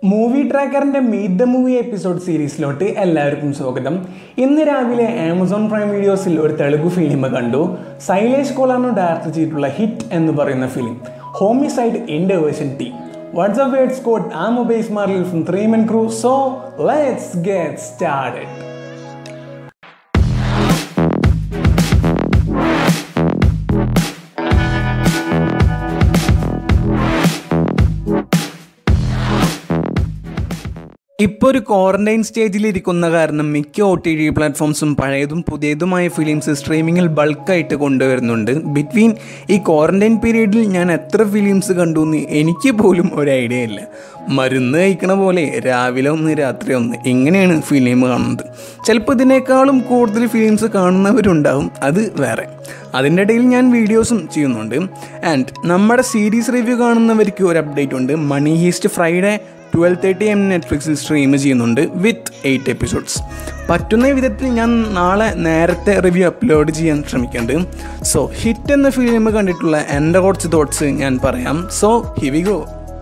movie ട്രാക്കറിന്റെ meet the movie episode സീരീസിലോട്ട് എല്ലാവർക്കും സ്വാഗതം ഇന്ന് രാവിലെ ആമസോൺ പ്രൈം വീഡിയോസിൽ ഒരു തെലുഗു ഫിലിം കണ്ടു സൈലേഷ് കോലാണോ ഡയറക്ട് ചെയ്തിട്ടുള്ള ഹിറ്റ് എന്ന് പറയുന്ന film homicide intervention team what's a word Scott ആ മൊബൈൽസ് മാറിൽ from three men crew so let's get started ഇപ്പോൾ ഒരു ക്വാറന്റൈൻ സ്റ്റേജിൽ ഇരിക്കുന്ന കാരണം മിക്ക ഒ ടി ടി പ്ലാറ്റ്ഫോംസും പഴയതും പുതിയതുമായ ഫിലിംസ് സ്ട്രീമിങ്ങിൽ ബൾക്കായിട്ട് കൊണ്ടുവരുന്നുണ്ട് ബിറ്റ്വീൻ ഈ ക്വാറന്റൈൻ പീരീഡിൽ ഞാൻ എത്ര ഫിലിംസ് കണ്ടു എന്ന് എനിക്ക് പോലും ഒരു ഐഡിയ ഇല്ല മരുന്ന് കഴിക്കണ പോലെ രാവിലെ ഒന്ന് രാത്രി ഒന്ന് ഇങ്ങനെയാണ് ഫിലിം കാണുന്നത് ചിലപ്പോൾ ഇതിനേക്കാളും കൂടുതൽ ഫിലിംസ് കാണുന്നവരുണ്ടാവും അത് വേറെ അതിൻ്റെ ഇടയിൽ ഞാൻ വീഡിയോസും ചെയ്യുന്നുണ്ട് ആൻഡ് നമ്മുടെ സീരീസ് റിവ്യൂ കാണുന്നവർക്ക് ഒരു അപ്ഡേറ്റ് ഉണ്ട് money heist Friday twelve thirty M നെറ്റ്ഫ്ലിക്സിൽ സ്ട്രീം ചെയ്യുന്നുണ്ട് വിത്ത് എയ്റ്റ് എപ്പിസോഡ്സ് പറ്റുന്ന വിധത്തിൽ ഞാൻ നാളെ നേരത്തെ റിവ്യൂ അപ്ലോഡ് ചെയ്യാൻ ശ്രമിക്കുന്നുണ്ട് സോ ഹിറ്റ് എന്ന ഫിലിം കണ്ടിട്ടുള്ള എൻ്റെ കുറച്ച് തോട്ട്സ് ഞാൻ പറയാം സോ ഹിവി ഗോ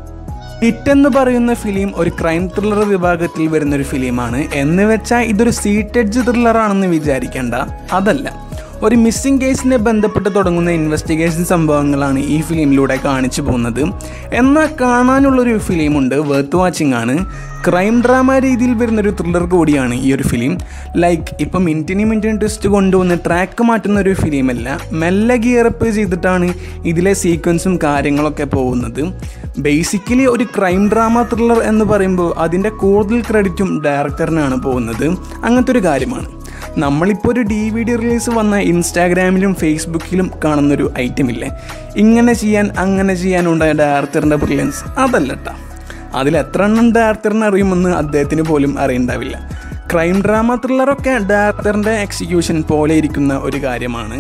ഹിറ്റ് എന്ന് പറയുന്ന ഫിലിം ഒരു ക്രൈം ത്രില്ലർ വിഭാഗത്തിൽ വരുന്ന ഒരു ഫിലിമാണ് എന്ന് വെച്ചാൽ ഇതൊരു സീറ്റഡ്ജ് ത്രില്ലറാണെന്ന് വിചാരിക്കേണ്ട അതല്ല ഒരു മിസ്സിംഗ് കേസിനെ ബന്ധപ്പെട്ട് തുടങ്ങുന്ന ഇൻവെസ്റ്റിഗേഷൻ സംഭവങ്ങളാണ് ഈ ഫിലിമിലൂടെ കാണിച്ചു പോകുന്നത് എന്നാൽ കാണാനുള്ളൊരു ഫിലിമുണ്ട് വേർത്ത് വാച്ചിങ് ആണ് ക്രൈം ഡ്രാമ രീതിയിൽ വരുന്നൊരു ത്രില്ലർ കൂടിയാണ് ഈ ഒരു ഫിലിം ലൈക്ക് ഇപ്പം മിനിറ്റിന് മിനിറ്റിന് ട്വിസ്റ്റ് കൊണ്ടുവന്ന് ട്രാക്ക് മാറ്റുന്ന ഒരു ഫിലിമല്ല മെല്ലെ ഗിയറപ്പ് ചെയ്തിട്ടാണ് ഇതിലെ സീക്വൻസും കാര്യങ്ങളൊക്കെ പോകുന്നത് ബേസിക്കലി ഒരു ക്രൈം ഡ്രാമ ത്രില്ലർ എന്ന് പറയുമ്പോൾ അതിൻ്റെ കൂടുതൽ ക്രെഡിറ്റും ഡയറക്ടറിനാണ് പോകുന്നത് അങ്ങനത്തെ ഒരു കാര്യമാണ് നമ്മളിപ്പോൾ ഒരു ഡി വി ഡി റിലീസ് വന്ന ഇൻസ്റ്റാഗ്രാമിലും ഫേസ്ബുക്കിലും കാണുന്നൊരു ഐറ്റം ഇല്ലേ ഇങ്ങനെ ചെയ്യാൻ അങ്ങനെ ചെയ്യാനുണ്ടായ ഡയറക്ടറിൻ്റെ ബ്രില്യൻസ് അതല്ല കേട്ടോ അതിൽ എത്ര എണ്ണം ഡയറക്ടറിന് അറിയുമെന്ന് അദ്ദേഹത്തിന് പോലും അറിയണ്ടാവില്ല ക്രൈം ഡ്രാമ ത്രില്ലറൊക്കെ ഡയറക്ടറിൻ്റെ എക്സിക്യൂഷൻ പോലെ ഇരിക്കുന്ന ഒരു കാര്യമാണ്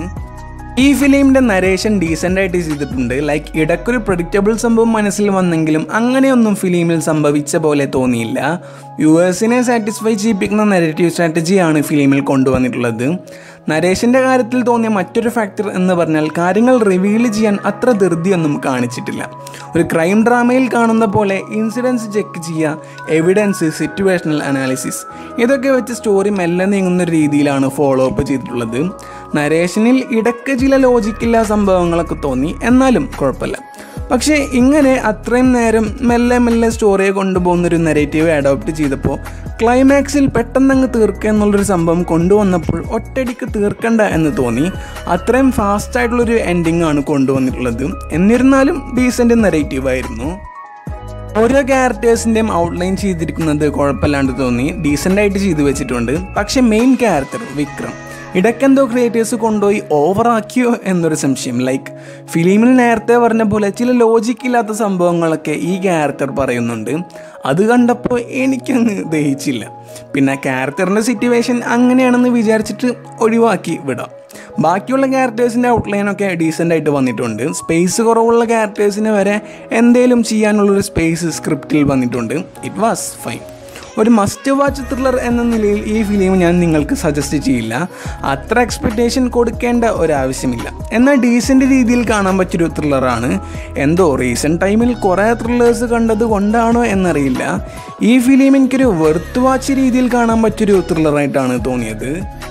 ഈ ഫിലിമിൻ്റെ നരേഷൻ ഡീസൻ്റ് ആയിട്ട് ചെയ്തിട്ടുണ്ട് ലൈക്ക് ഇടയ്ക്കൊരു പ്രഡിക്റ്റബിൾ സംഭവം മനസ്സിൽ വന്നെങ്കിലും അങ്ങനെയൊന്നും ഫിലിമിൽ സംഭവിച്ച പോലെ തോന്നിയില്ല വ്യൂവേഴ്സിനെ സാറ്റിസ്ഫൈ ചെയ്യിപ്പിക്കുന്ന നെഗറ്റീവ് സ്ട്രാറ്റജിയാണ് ഫിലിമിൽ കൊണ്ടുവന്നിട്ടുള്ളത് നരേഷൻ്റെ കാര്യത്തിൽ തോന്നിയ മറ്റൊരു ഫാക്ടർ എന്ന് പറഞ്ഞാൽ കാര്യങ്ങൾ റിവീൽ ചെയ്യാൻ അത്ര ധൃതിയൊന്നും കാണിച്ചിട്ടില്ല ഒരു ക്രൈം ഡ്രാമയിൽ കാണുന്ന പോലെ ഇൻസിഡൻസ് ചെക്ക് ചെയ്യുക എവിഡൻസ് സിറ്റുവേഷണൽ അനാലിസിസ് ഇതൊക്കെ വെച്ച് സ്റ്റോറി മെല്ലെ നീങ്ങുന്ന ഒരു രീതിയിലാണ് ഫോളോ അപ്പ് ചെയ്തിട്ടുള്ളത് നരേഷനിൽ ഇടയ്ക്ക് ചില ലോജിക്കില്ല സംഭവങ്ങളൊക്കെ തോന്നി എന്നാലും കുഴപ്പമില്ല പക്ഷേ ഇങ്ങനെ അത്രയും നേരം മെല്ലെ മെല്ലെ സ്റ്റോറിയെ കൊണ്ടുപോകുന്ന ഒരു നെറേറ്റീവ് അഡോപ്റ്റ് ചെയ്തപ്പോൾ ക്ലൈമാക്സിൽ പെട്ടെന്നങ്ങ് തീർക്കുക എന്നുള്ളൊരു സംഭവം കൊണ്ടുവന്നപ്പോൾ ഒറ്റയടിക്ക് തീർക്കണ്ട എന്ന് തോന്നി അത്രയും ഫാസ്റ്റ് ആയിട്ടുള്ളൊരു എൻഡിങ് ആണ് കൊണ്ടുവന്നിട്ടുള്ളത് എന്നിരുന്നാലും ഡീസൻ്റ് നെറേറ്റീവ് ആയിരുന്നു ഓരോ ക്യാരക്ടേഴ്സിൻ്റെയും ഔട്ട്ലൈൻ ചെയ്തിരിക്കുന്നത് കുഴപ്പമില്ലാണ്ട് തോന്നി ഡീസൻ്റ് ആയിട്ട് ചെയ്തു വെച്ചിട്ടുണ്ട് പക്ഷേ മെയിൻ ക്യാരക്ടർ വിക്രം ഇടയ്ക്കെന്തോ ക്രിയേറ്റേഴ്സ് കൊണ്ടുപോയി ഓവറാക്കിയോ എന്നൊരു സംശയം ലൈക്ക് ഫിലിമിൽ നേരത്തെ പറഞ്ഞ പോലെ ചില ലോജിക്കില്ലാത്ത സംഭവങ്ങളൊക്കെ ഈ ക്യാരക്ടർ പറയുന്നുണ്ട് അത് കണ്ടപ്പോൾ എനിക്കങ്ങ് ദഹിച്ചില്ല പിന്നെ ക്യാരക്ടറിൻ്റെ സിറ്റുവേഷൻ അങ്ങനെയാണെന്ന് വിചാരിച്ചിട്ട് ഒഴിവാക്കി വിടാം ബാക്കിയുള്ള ക്യാരക്ടേഴ്സിൻ്റെ ഔട്ട്ലൈനൊക്കെ ഡീസൻ്റ് ആയിട്ട് വന്നിട്ടുണ്ട് സ്പേസ് കുറവുള്ള ക്യാരക്ടേഴ്സിന് വരെ എന്തേലും ചെയ്യാനുള്ളൊരു സ്പേസ് സ്ക്രിപ്റ്റിൽ വന്നിട്ടുണ്ട് ഇറ്റ് വാസ് ഫൈൻ ഒരു മസ്റ്റ് വാച്ച് ത്രില്ലർ എന്ന നിലയിൽ ഈ ഫിലിം ഞാൻ നിങ്ങൾക്ക് സജസ്റ്റ് ചെയ്യില്ല അത്ര എക്സ്പെക്റ്റേഷൻ കൊടുക്കേണ്ട ഒരാവശ്യമില്ല എന്നാൽ ഡീസൻ്റ് രീതിയിൽ കാണാൻ പറ്റിയൊരു ത്രില്ലറാണ് എന്തോ റീസെൻറ്റ് ടൈമിൽ കുറേ ത്രില്ലേഴ്സ് കണ്ടത് കൊണ്ടാണോ എന്നറിയില്ല ഈ ഫിലിം എനിക്കൊരു വെർത്ത് വാച്ച് രീതിയിൽ കാണാൻ പറ്റിയൊരു ത്രില്ലറായിട്ടാണ് തോന്നിയത്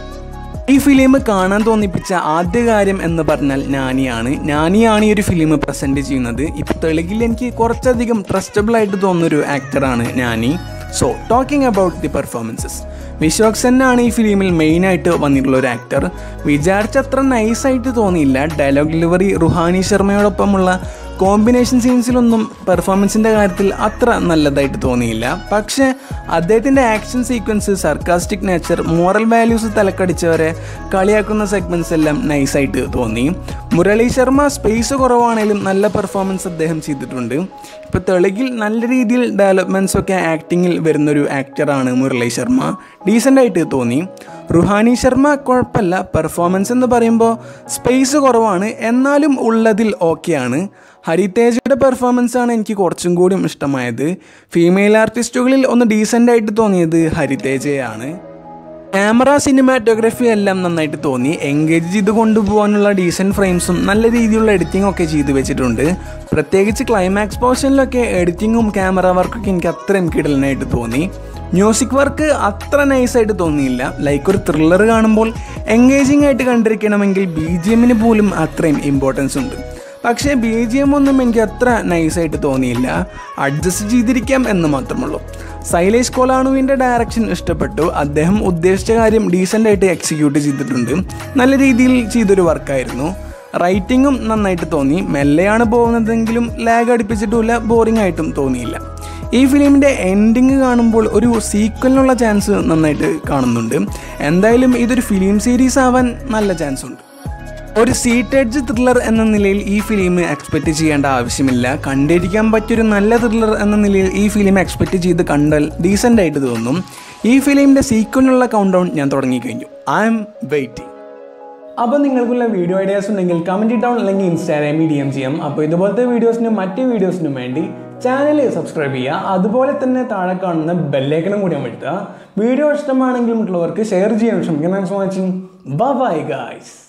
ഈ ഫിലിം കാണാൻ തോന്നിപ്പിച്ച ആദ്യ കാര്യം എന്ന് പറഞ്ഞാൽ നാനിയാണ് നാനിയാണ് ഈ ഒരു ഫിലിം പ്രസൻറ്റ് ചെയ്യുന്നത് ഇപ്പോൾ തെലുങ്കിൽ എനിക്ക് കുറച്ചധികം ട്രസ്റ്റബിൾ ആയിട്ട് തോന്നുന്നൊരു ആക്ടറാണ് Nani so talking about the performances Vishwak സെന്നാണ് ഈ ഫിലിമിൽ മെയിനായിട്ട് വന്നിട്ടുള്ള ഒരു ആക്ടർ വിചാരിച്ചത്ര നൈസായിട്ട് തോന്നിയില്ല ഡയലോഗ് ഡെലിവറി റുഹാനി ശർമ്മയോടൊപ്പമുള്ള കോമ്പിനേഷൻ സീൻസിലൊന്നും പെർഫോമൻസിൻ്റെ കാര്യത്തിൽ അത്ര നല്ലതായിട്ട് തോന്നിയില്ല പക്ഷേ അദ്ദേഹത്തിൻ്റെ action sequence sarcastic nature moral values തലക്കടിച്ചവരെ കളിയാക്കുന്ന സെഗ്മെൻറ്റ്സ് എല്ലാം നൈസായിട്ട് തോന്നി മുരളി ശർമ്മ സ്പേസ് കുറവാണെങ്കിലും നല്ല പെർഫോമൻസ് അദ്ദേഹം ചെയ്തിട്ടുണ്ട് ഇപ്പോൾ തെലുങ്കിൽ നല്ല രീതിയിൽ ഡെവലപ്മെൻറ്റ്സ് ഒക്കെ ആക്ടിങ്ങിൽ വരുന്നൊരു ആക്ടറാണ് മുരളി ശർമ്മ ഡീസൻ്റ് ആയിട്ട് തോന്നി റുഹാനി ശർമ്മ കുഴപ്പമില്ല പെർഫോമൻസ് എന്ന് പറയുമ്പോൾ സ്പേസ് കുറവാണ് എന്നാലും ഉള്ളതിൽ ഓക്കെയാണ് ഹരിതേജയുടെ പെർഫോമൻസ് ആണ് എനിക്ക് കുറച്ചും കൂടി ഇഷ്ടമായത് ഫീമെയിൽ ആർട്ടിസ്റ്റുകളിൽ ഒന്ന് ഡീസൻ്റ് ആയിട്ട് തോന്നിയത് ഹരിതേജയാണ് ക്യാമറ സിനിമാറ്റോഗ്രഫി എല്ലാം നന്നായിട്ട് തോന്നി എൻഗേജ് ചെയ്ത് കൊണ്ടുപോകാനുള്ള ഡീസൻറ്റ് ഫ്രെയിംസും നല്ല രീതിയിലുള്ള എഡിറ്റിംഗ് ഒക്കെ ചെയ്തു വെച്ചിട്ടുണ്ട് പ്രത്യേകിച്ച് ക്ലൈമാക്സ് പോർഷനിലൊക്കെ എഡിറ്റിങ്ങും ക്യാമറ വർക്കൊക്കെ എനിക്ക് അത്രയും കിടലനായിട്ട് തോന്നി മ്യൂസിക് വർക്ക് അത്ര നൈസായിട്ട് തോന്നിയില്ല ലൈക്ക് ഒരു ത്രില്ലർ കാണുമ്പോൾ എൻഗേജിങ് ആയിട്ട് കണ്ടിരിക്കണമെങ്കിൽ ബി ജി എമ്മിന് പോലും അത്രയും ഇമ്പോർട്ടൻസ് ഉണ്ട് പക്ഷേ ബി ജി എം ഒന്നും എനിക്ക് അത്ര നൈസായിട്ട് തോന്നിയില്ല അഡ്ജസ്റ്റ് ചെയ്തിരിക്കാം എന്ന് മാത്രമുള്ളൂ സൈലേഷ് കൊലാണുവിൻ്റെ ഡയറക്ഷൻ ഇഷ്ടപ്പെട്ടു അദ്ദേഹം ഉദ്ദേശിച്ച കാര്യം ഡീസൻ്റ് ആയിട്ട് എക്സിക്യൂട്ട് ചെയ്തിട്ടുണ്ട് നല്ല രീതിയിൽ ചെയ്തൊരു വർക്കായിരുന്നു റൈറ്റിങ്ങും നന്നായിട്ട് തോന്നി മെല്ലെയാണ് പോകുന്നതെങ്കിലും ലാഗ് അടുപ്പിച്ചിട്ടുമില്ല ബോറിംഗ് ആയിട്ടും തോന്നിയില്ല ഈ ഫിലിമിൻ്റെ എൻഡിങ് കാണുമ്പോൾ ഒരു സീക്വലിനുള്ള ചാൻസ് നന്നായിട്ട് കാണുന്നുണ്ട് എന്തായാലും ഇതൊരു ഫിലിം സീരീസ് ആവാൻ നല്ല ചാൻസ് ഉണ്ട് ഒരു സീറ്റ് എഡ്ജ് ത്രില്ലർ എന്ന നിലയിൽ ഈ ഫിലിം എക്സ്പെക്റ്റ് ചെയ്യേണ്ട ആവശ്യമില്ല കണ്ടിരിക്കാൻ പറ്റിയൊരു നല്ല ത്രില്ലർ എന്ന നിലയിൽ ഈ ഫിലിം എക്സ്പെക്റ്റ് ചെയ്ത് കണ്ടാൽ ഡീസൻ്റ് ആയിട്ട് തോന്നും ഈ ഫിലിമിൻ്റെ സീക്വലിനുള്ള കൗണ്ട് ഡൗൺ ഞാൻ തുടങ്ങിക്കഴിഞ്ഞു ഐ എം വെയിറ്റിംഗ് അപ്പോൾ നിങ്ങൾക്കുള്ള വീഡിയോ ഐഡിയാസ് ഉണ്ടെങ്കിൽ കമൻറ്റ് ഡൗൺ അല്ലെങ്കിൽ ഇൻസ്റ്റാഗ്രാമിൽ ഡി എം ചെയ്യാം അപ്പോൾ ഇതുപോലത്തെ വീഡിയോസിനും മറ്റ് വീഡിയോസിനും വേണ്ടി ചാനൽ സബ്സ്ക്രൈബ് ചെയ്യുക അതുപോലെ തന്നെ താഴെ കാണുന്ന ബെല്ലേക്കനും കൂടി അമഴ്ത്തുക വീഡിയോ ഇഷ്ടമാണെങ്കിൽ മറ്റുള്ളവർക്ക് ഷെയർ ചെയ്യാൻ ശ്രമിക്കണം സോ വാച്ചിങ് ബൈ ഗായ്സ്